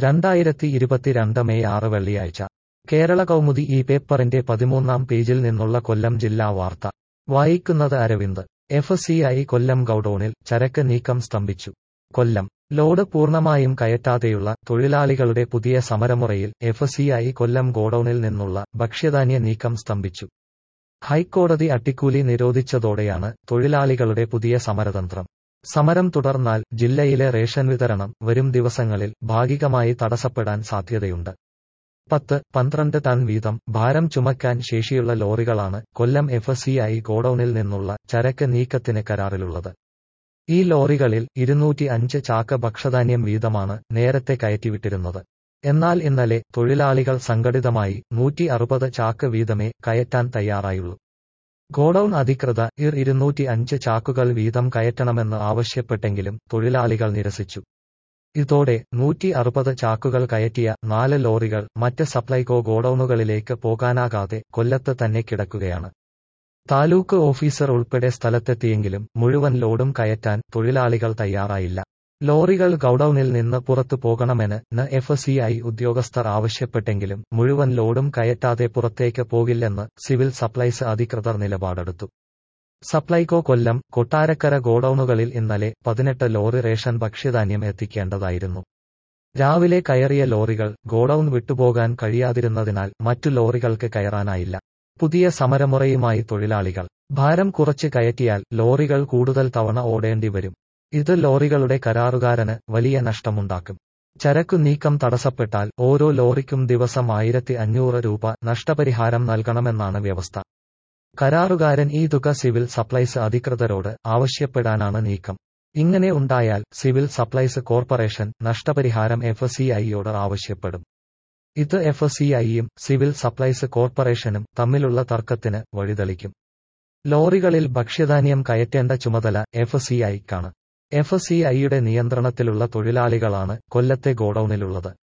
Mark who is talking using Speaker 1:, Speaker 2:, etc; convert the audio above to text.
Speaker 1: രണ്ടായിരത്തി ഇരുപത്തിരണ്ട് മെയ് ആറ് വെള്ളിയാഴ്ച കേരള കൗമുദി ഈ പേപ്പറിന്റെ പതിമൂന്നാം പേജിൽ നിന്നുള്ള കൊല്ലം ജില്ലാ വാർത്ത വായിക്കുന്നത് Aravind F C I Kollam ഗൌഡൌണിൽ ചരക്ക് നീക്കം സ്തംഭിച്ചു കൊല്ലം ലോഡ് പൂർണ്ണമായും കയറ്റാതെയുള്ള തൊഴിലാളികളുടെ പുതിയ സമരമുറയിൽ എഫ് സി ഐ കൊല്ലം ഗോഡൌണിൽ നിന്നുള്ള ഭക്ഷ്യധാന്യ നീക്കം സ്തംഭിച്ചു ഹൈക്കോടതി അട്ടിക്കൂലി നിരോധിച്ചതോടെയാണ് തൊഴിലാളികളുടെ പുതിയ സമരതന്ത്രം സമരം തുടർന്നാൽ ജില്ലയിലെ റേഷൻ വിതരണം വരും ദിവസങ്ങളിൽ ഭാഗികമായി തടസ്സപ്പെടാൻ സാധ്യതയുണ്ട് പത്ത് പന്ത്രണ്ട് ടൺ വീതം ഭാരം ചുമക്കാൻ ശേഷിയുള്ള ലോറികളാണ് കൊല്ലം എഫ് സി ഐ ഗോഡൌണിൽ നിന്നുള്ള ചരക്ക് നീക്കത്തിന് കരാറിലുള്ളത് ഈ ലോറികളിൽ ഇരുന്നൂറ്റി അഞ്ച് ചാക്ക് ഭക്ഷ്യധാന്യം വീതമാണ് നേരത്തെ കയറ്റിവിട്ടിരുന്നത് എന്നാൽ ഇന്നലെ തൊഴിലാളികൾ സംഘടിതമായി നൂറ്റി അറുപത് ചാക്ക് വീതമേ കയറ്റാൻ തയ്യാറായുള്ളൂ ഗോഡൌൺ അധികൃത ഇർ ഇരുന്നൂറ്റി അഞ്ച് ചാക്കുകൾ വീതം കയറ്റണമെന്ന് ആവശ്യപ്പെട്ടെങ്കിലും തൊഴിലാളികൾ നിരസിച്ചു ഇതോടെ നൂറ്റി അറുപത് ചാക്കുകൾ കയറ്റിയ നാല് ലോറികൾ മറ്റ് സപ്ലൈകോ ഗോഡൌണുകളിലേക്ക് പോകാനാകാതെ കൊല്ലത്ത് തന്നെ കിടക്കുകയാണ് താലൂക്ക് ഓഫീസർ ഉൾപ്പെടെ സ്ഥലത്തെത്തിയെങ്കിലും മുഴുവൻ ലോഡും കയറ്റാൻ തൊഴിലാളികൾ തയ്യാറായില്ല ലോറികൾ ഗൌഡൌണിൽ നിന്ന് പുറത്തു പോകണമെന്ന് എഫ് സി ഐ ഉദ്യോഗസ്ഥർ ആവശ്യപ്പെട്ടെങ്കിലും മുഴുവൻ ലോഡും കയറ്റാതെ പുറത്തേക്ക് പോകില്ലെന്ന് സിവിൽ സപ്ലൈസ് അധികൃതർ നിലപാടെടുത്തു സപ്ലൈകോ കൊല്ലം കൊട്ടാരക്കര ഗോഡൌണുകളിൽ ഇന്നലെ പതിനെട്ട് ലോറി റേഷൻ ഭക്ഷ്യധാന്യം എത്തിക്കേണ്ടതായിരുന്നു രാവിലെ കയറിയ ലോറികൾ ഗോഡൌൺ വിട്ടുപോകാൻ കഴിയാതിരുന്നതിനാൽ മറ്റു ലോറികൾക്ക് കയറാനായില്ല പുതിയ സമരമുറയുമായി തൊഴിലാളികൾ ഭാരം കുറച്ച് കയറ്റിയാൽ ലോറികൾ കൂടുതൽ തവണ ഓടേണ്ടി വരും ഇത് ലോറികളുടെ കരാറുകാരന് വലിയ നഷ്ടമുണ്ടാക്കും ചരക്കു നീക്കം തടസ്സപ്പെട്ടാൽ ഓരോ ലോറിക്കും ദിവസം ആയിരത്തി അഞ്ഞൂറ് രൂപ നഷ്ടപരിഹാരം നൽകണമെന്നാണ് വ്യവസ്ഥ കരാറുകാരൻ ഈ തുക സിവിൽ സപ്ലൈസ് അധികൃതരോട് ആവശ്യപ്പെടാനാണ് നീക്കം ഇങ്ങനെ ഉണ്ടായാൽ സിവിൽ സപ്ലൈസ് കോർപ്പറേഷൻ നഷ്ടപരിഹാരം എഫ് സി ഐയോട് ആവശ്യപ്പെടും ഇത് എഫ് സി ഐയും സിവിൽ സപ്ലൈസ് കോർപ്പറേഷനും തമ്മിലുള്ള തർക്കത്തിന് വഴിതെളിക്കും ലോറികളിൽ ഭക്ഷ്യധാന്യം കയറ്റേണ്ട ചുമതല എഫ് സി ഐക്കാണ് എഫ് സി ഐയുടെ നിയന്ത്രണത്തിലുള്ള തൊഴിലാളികളാണ് കൊല്ലത്തെ ഗോഡൌണിലുള്ളത്